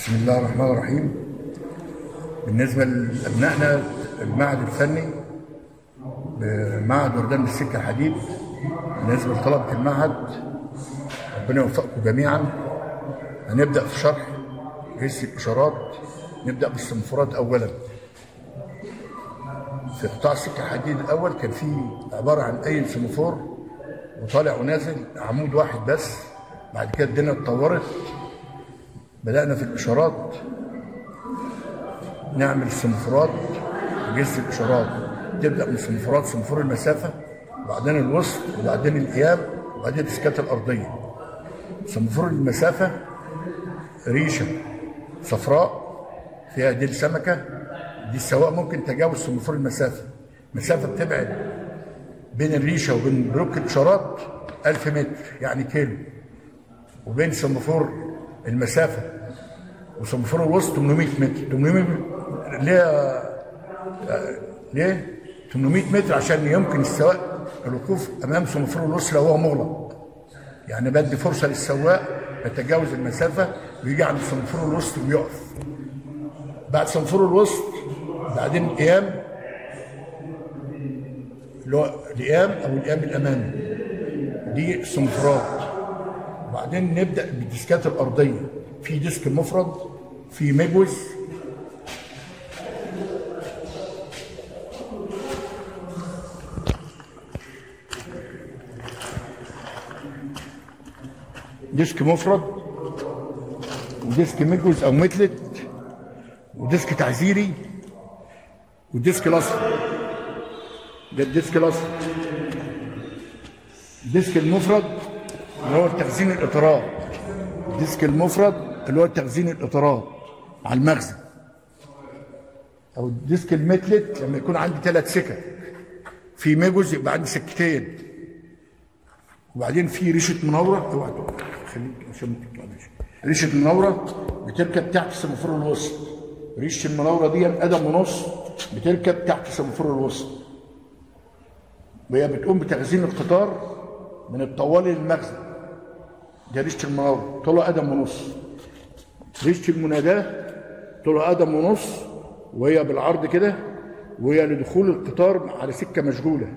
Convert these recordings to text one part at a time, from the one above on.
بسم الله الرحمن الرحيم بالنسبة لأبنائنا المعهد الفني بمعهد وردان بالسكة الحديد بالنسبة لطلبة المعهد ربنا يوفقكم جميعا هنبدأ في شرح هيس الإشارات نبدأ بالسنفورات أولا في قطاع السكة الحديد الأول كان في عبارة عن أي سمفور وطالع ونازل عمود واحد بس بعد كده الدنيا اتطورت بدأنا في الإشارات نعمل سنفورات جس الإشارات تبدأ من سنفورات سنفور المسافة وبعدين الوسط وبعدين الإياب وبعدين الديسكات الأرضية سنفور المسافة ريشة صفراء فيها ديل سمكة دي السواء ممكن تجاوز سنفور المسافة مسافة بتبعد بين الريشة وبين بلوك الإشارات 1000 متر يعني كيلو وبين سمفور المسافة وسمفور الوسط 800 متر 800 متر ليه آه، ليه 800 متر عشان يمكن السواق الوقوف امام سمفور الوسط لو هو مغلق يعني بدي فرصه للسواق يتجاوز المسافه ويجي عند سمفور الوسط ويقف بعد سمفور الوسط بعدين القيام اللي هو القيام او القيام الامامي دي السمفورات وبعدين نبدا بالديسكات الارضيه في ديسك مفرد في مجوز ديسك مفرد وديسك مجوز او متلت وديسك تعزيري وديسك الاصفر ده الديسك الاصفر الديسك المفرد اللي هو تخزين الاطارات الديسك المفرد اللي هو تخزين الاطارات على المخزن او الديسك المتلت لما يكون عندي ثلاث سكك في مجوز يبقى عندي سكتين وبعدين في ريشه منوره اوعى تقع. خليك عشان ما تطلعش ريشه منوره بتركب تحت سمفور الوسط ريشه المنوره دي قدم ونص بتركب تحت سمفور الوسط وهي بتقوم بتخزين القطار من الطوالي للمخزن دي ريشه المنوره طولها قدم ونص ريشه المناداه طولها قدم ونص وهي بالعرض كده وهي لدخول القطار على سكه مشغوله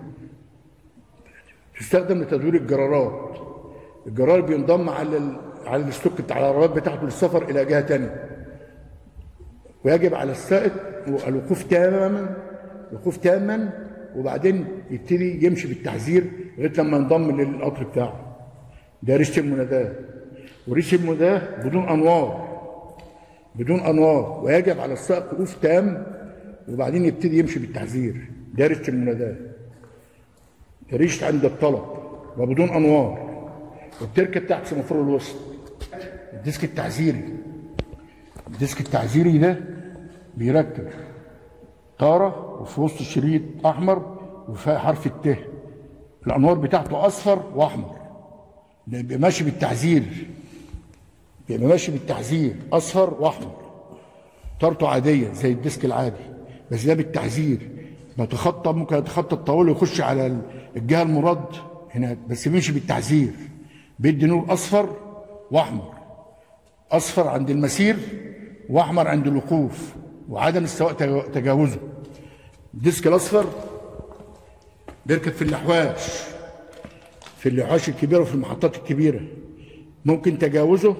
تستخدم لتدوير الجرارات الجرار بينضم على ال... على الستوك بتاع العربيات بتاعته للسفر الى جهه ثانيه ويجب على السائق الوقوف تماما الوقوف تاما وبعدين يبتدي يمشي بالتحذير لغايه لما ينضم للقطر بتاعه ده ريشه المناداه وريشه المناداه بدون انوار بدون انوار ويجب على السائق وقوف تام وبعدين يبتدي يمشي بالتحذير ده ريشه المناداه ريشة عند الطلب وبدون انوار وبتركب تحت سمفور الوسط الديسك التعزيري الديسك التعزيري ده بيركب طارة وفي وسط الشريط أحمر وفيها حرف الت الأنوار بتاعته أصفر وأحمر ده بيبقى ماشي بالتعزير بيبقى ماشي بالتعزير أصفر وأحمر طارته عادية زي الديسك العادي بس ده بالتعزير بتخطى ممكن يتخطى الطاوله ويخش على الجهه المراد هناك بس بيمشي بالتعزير بيدي نور اصفر واحمر اصفر عند المسير واحمر عند الوقوف وعدم السواق تجاوزه الديسك الاصفر بيركب في اللحواش في اللحواش الكبيره وفي المحطات الكبيره ممكن تجاوزه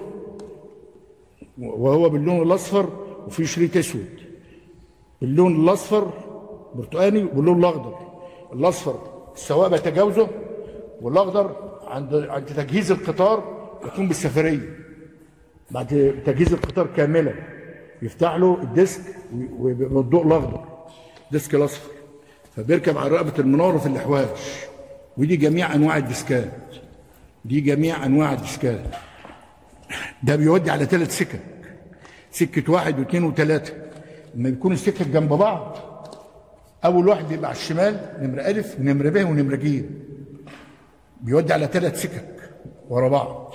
وهو باللون الاصفر وفي شريط اسود اللون الاصفر برتقاني واللون الاخضر الاصفر السواق بيتجاوزه والاخضر عند عند تجهيز القطار يقوم بالسفريه بعد تجهيز القطار كاملا يفتح له الديسك والضوء الاخضر الديسك الاصفر فبيركب على رقبه المناره في اللحواش ودي جميع انواع الديسكات دي جميع انواع الديسكات ده بيودي على ثلاث سكك سكه واحد واثنين وثلاثه لما يكون السكك جنب بعض اول واحد بيبقى على الشمال نمره الف ونمره ب ونمره ج بيودي على ثلاث سكك ورا بعض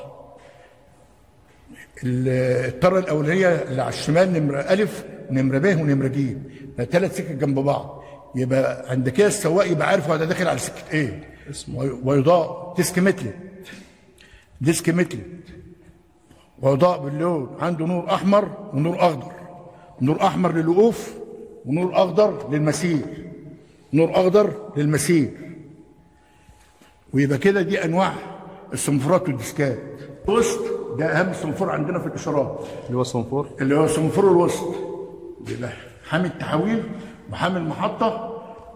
الطاره الاولانيه اللي على الشمال نمره الف ونمره ب ونمره ج ثلاث سكك جنب بعض يبقى عند كده السواق يبقى عارف هو ده داخل على سكه ايه اسمه ويضاء ديسك متلت ديسك متلت ويضاء باللون عنده نور احمر ونور اخضر نور احمر للوقوف ونور اخضر للمسير نور اخضر للمسير ويبقى كده دي انواع الصنفورات والديسكات الوسط ده اهم صنفور عندنا في الاشارات اللي هو الصنفور اللي هو صنفور الوسط بيبقى حامل تحويل وحامل محطه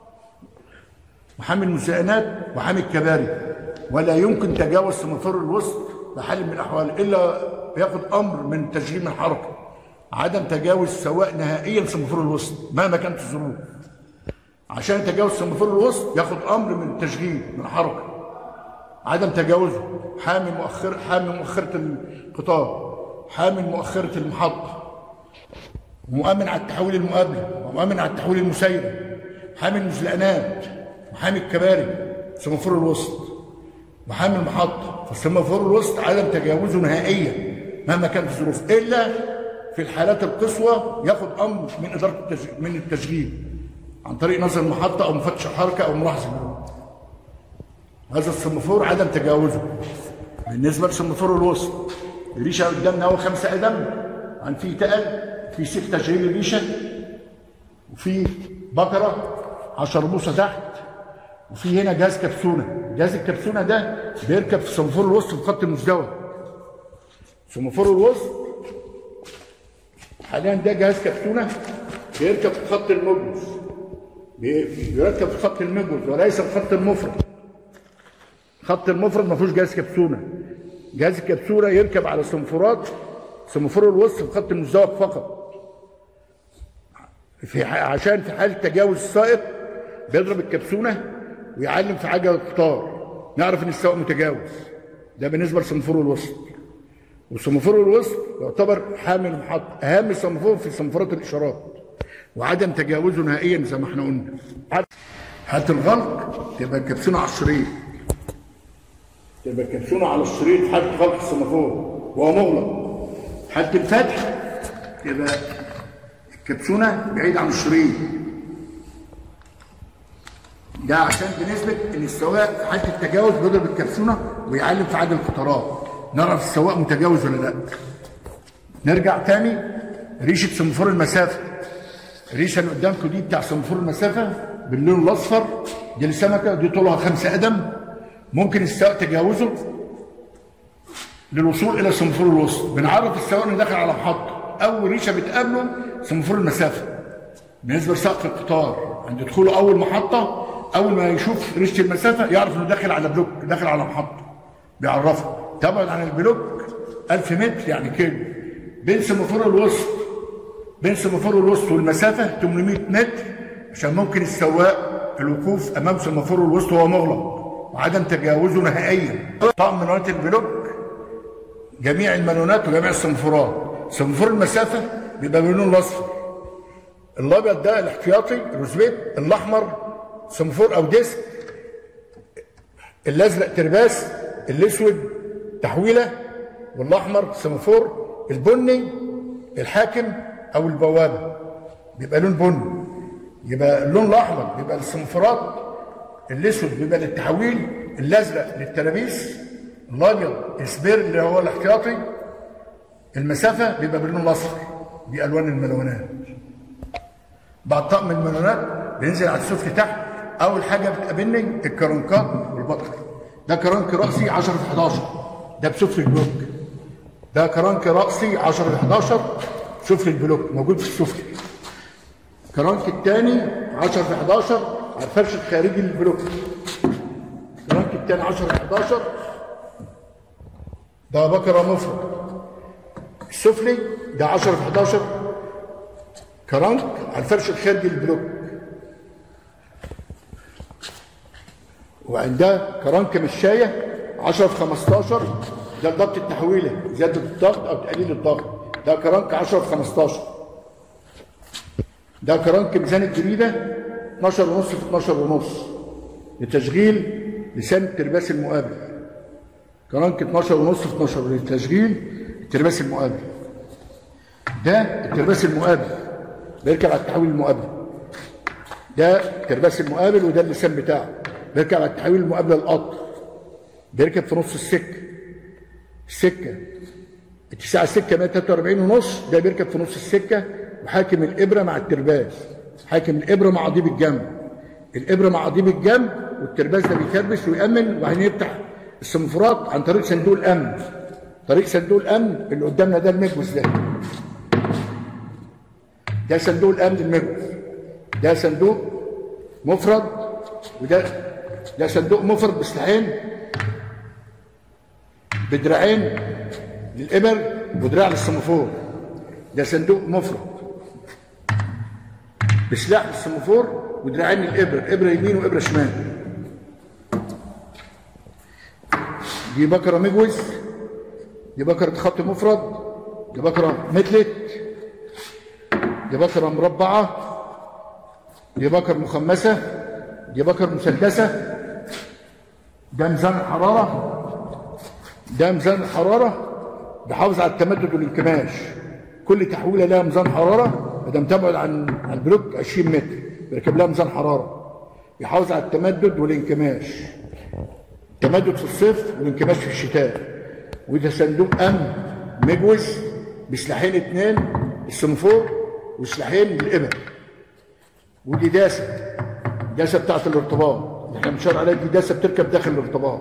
وحامل مساءنات وحامل كباري ولا يمكن تجاوز صنفور الوسط بحال من الاحوال الا ياخد امر من تشغيل الحركه عدم تجاوز سواء نهائيا صنفور الوسط مهما كانت الظروف عشان يتجاوز صنفور الوسط ياخد امر من التشغيل من الحركه عدم تجاوزه حامل مؤخر حامل مؤخره القطار حامل مؤخره المحطه ومؤمن على التحويل المقابله ومؤمن على التحويل المسيره حامل مزلقانات وحامل كباري سمافور الوسط وحامل محطه فالسمافور الوسط عدم تجاوزه نهائيا مهما كانت الظروف الا في الحالات القصوى ياخد امر من اداره التشغيل من التشغيل عن طريق نظر المحطه او مفتش الحركه او ملاحظ الجنود هذا السمافور عدم تجاوزه بالنسبه لسمافور الوسط الريشه قدامنا هو خمسه قدم عن في تقل في سيخ تشغيل الريشه وفي بكره 10 بوصه تحت وفي هنا جهاز كبسونه جهاز الكبسونه ده بيركب في سمافور الوسط في خط المزدوج سمافور الوسط حاليا ده جهاز كبسونه بيركب في خط المجلس بي- بيركب في خط المجلس وليس في خط المفرد خط المفرد ما فيهوش جهاز كبسونه جهاز الكبسونه يركب على سمفورات سمفور الوسط في خط المزدوج فقط في ح- عشان في حاله تجاوز السائق بيضرب الكبسونه ويعلم في عجله القطار نعرف ان السائق متجاوز ده بالنسبه لسمفور الوسط وسمفور الوسط يعتبر حامل محط اهم سمفور في سمفورات الاشارات وعدم تجاوزه نهائيا زي ما احنا قلنا حاله الغلق تبقى الكبسونه على الشريط تبقى الكبسونه على الشريط في حاله غلق السمافور وهو مغلق حاله الفتح تبقى الكبسونه بعيد عن الشريط ده عشان بنسبه ان السواق في حاله التجاوز بيضرب الكبسونه ويعلم في عدد القطارات نعرف السواق متجاوز ولا لا نرجع تاني ريشه سمفور المسافه الريشه اللي قدامكم دي بتاع سمفور المسافه باللون الاصفر دي السمكه دي طولها خمسة قدم ممكن السائق تجاوزه للوصول الى سمفور الوسط بنعرف السواق انه داخل على محطه اول ريشه بتقابله سمفور المسافه بالنسبه لسقف القطار عند دخوله اول محطه اول ما يشوف ريشه المسافه يعرف انه داخل على بلوك داخل على محطه بيعرفه تبعد عن البلوك 1000 متر يعني كيلو بين سمفور الوسط بين سمافور الوسط والمسافه 800 متر عشان ممكن السواق الوقوف امام سمافور الوسط وهو مغلق وعدم تجاوزه نهائيا طقم منونات البلوك جميع المانونات وجميع السمفورات سمفور المسافه بيبقى باللون الاصفر الابيض ده الاحتياطي الروزبيت الاحمر سمفور او ديسك الازرق ترباس الاسود تحويله والاحمر سمفور البني الحاكم او البوابه بيبقى لون بني يبقى اللون الاحمر بيبقى للسمفرات الاسود بيبقى للتحويل الازرق للتلابيس الابيض السبير اللي هو الاحتياطي المسافه بيبقى باللون الاصفر دي الوان الملونات بعد طقم الملونات بينزل على السفل تحت اول حاجه بتقابلني الكرنكات والبطل ده كرنك راسي 10 في 11 ده بسفل البلوك ده كرنك راسي 10 في 11 سفل البلوك موجود في السفل كرنك الثاني 10 في 11 على الفرش الخارجي للبلوك كرنك الثاني 10 في 11 ده بكره مفرد السفلي ده 10 في 11 كرنك على الفرش الخارجي للبلوك وعندها كرنك مشايه 10 في 15 ده الضغط التحويلي زياده الضغط او تقليل الضغط ده كرنك 10 في 15 ده كرنك ميزان الجريده 12 ونص في 12 ونص لتشغيل لسان الترباس المقابل كرنك 12 ونص في 12 لتشغيل الترباس المقابل ده الترباس المقابل بيركب على التحويل المقابل ده الترباس المقابل وده اللسان بتاعه بيركب على التحويل المقابله للقطر بيركب في نص السكه السكه اتساع السكه 143 ونص ده بيركب في نص السكه وحاكم الابره مع الترباز حاكم الابره مع ضيب الجنب الابره مع ضيب الجنب والترباز ده بيكربس ويامن وبعدين يفتح السمفرات عن طريق صندوق الامن طريق صندوق الامن اللي قدامنا ده المجوز ده ده صندوق الامن المجوز ده صندوق مفرد وده ده صندوق مفرد بسلاحين بدراعين للإبر ودراع للسمافور ده صندوق مفرد بسلاح للسمافور ودراعين للإبر إبرة يمين وإبرة شمال دي بكرة مجوز دي بكرة خط مفرد دي بكرة متلت دي بكرة مربعة دي بكر مخمسة دي بكر مسدسة ده ميزان الحرارة ده ميزان الحرارة بيحافظ على التمدد والانكماش كل تحويله لها ميزان حراره ما دام تبعد عن عن البلوك 20 متر بيركب لها ميزان حراره يحافظ على التمدد والانكماش التمدد في الصيف والانكماش في الشتاء وده صندوق امن مجوز بسلاحين اتنين السمفور وسلاحين للابر ودي داسه داسه بتاعت الارتباط اللي احنا بنشار عليها دي داسه بتركب داخل الارتباط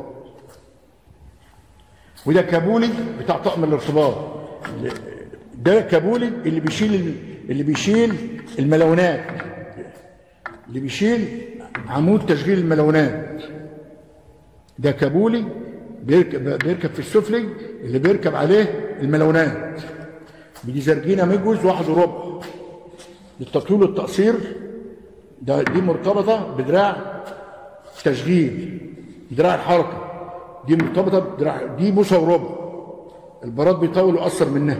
وده كابولي بتاع طقم الارتباط ده كابولي اللي بيشيل اللي بيشيل الملونات اللي بيشيل عمود تشغيل الملونات ده كابولي بيركب, بيركب في السفلي اللي بيركب عليه الملونات دي زرجينه مجوز واحد وربع للتطويل والتقصير ده دي مرتبطه بدراع تشغيل بدراع الحركه دي مرتبطه بدراع دي بوصه وربع البراد بيطول ويقصر منها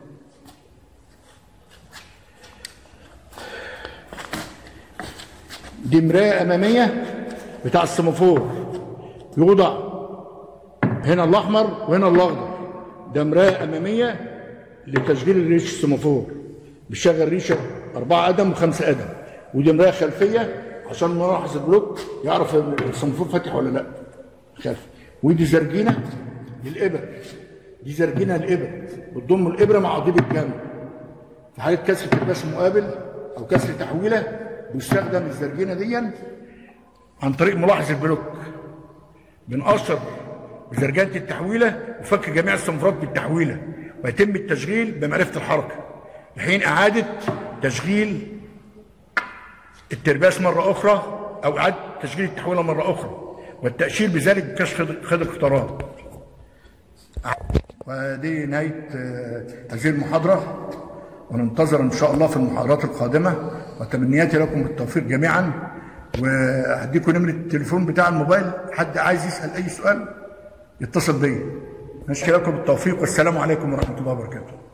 دي مرايه اماميه بتاع السمافور يوضع هنا الاحمر وهنا الاخضر ده مرايه اماميه لتشغيل الريش السمافور بيشغل ريشه اربعه قدم وخمسه قدم ودي مرايه خلفيه عشان ملاحظ البلوك يعرف السمافور فاتح ولا لا خلفي ودي زرجينه للابر دي زرجينه للابر بتضم الابره مع ضيب الجنب في حاله كسر التباس مقابل او كسر تحويله بيستخدم الزرجينه دي عن طريق ملاحظ البلوك بنقشر بزرجانه التحويله وفك جميع الصنفرات بالتحويله ويتم التشغيل بمعرفه الحركه لحين اعاده تشغيل الترباس مره اخرى او اعاده تشغيل التحويله مره اخرى والتاشير بذلك بكشف خد الاختراق ودي نهايه هذه المحاضره وننتظر ان شاء الله في المحاضرات القادمه وتمنياتي لكم بالتوفيق جميعا وهديكم نمره التليفون بتاع الموبايل حد عايز يسال اي سؤال يتصل بيا نشكر لكم بالتوفيق والسلام عليكم ورحمه الله وبركاته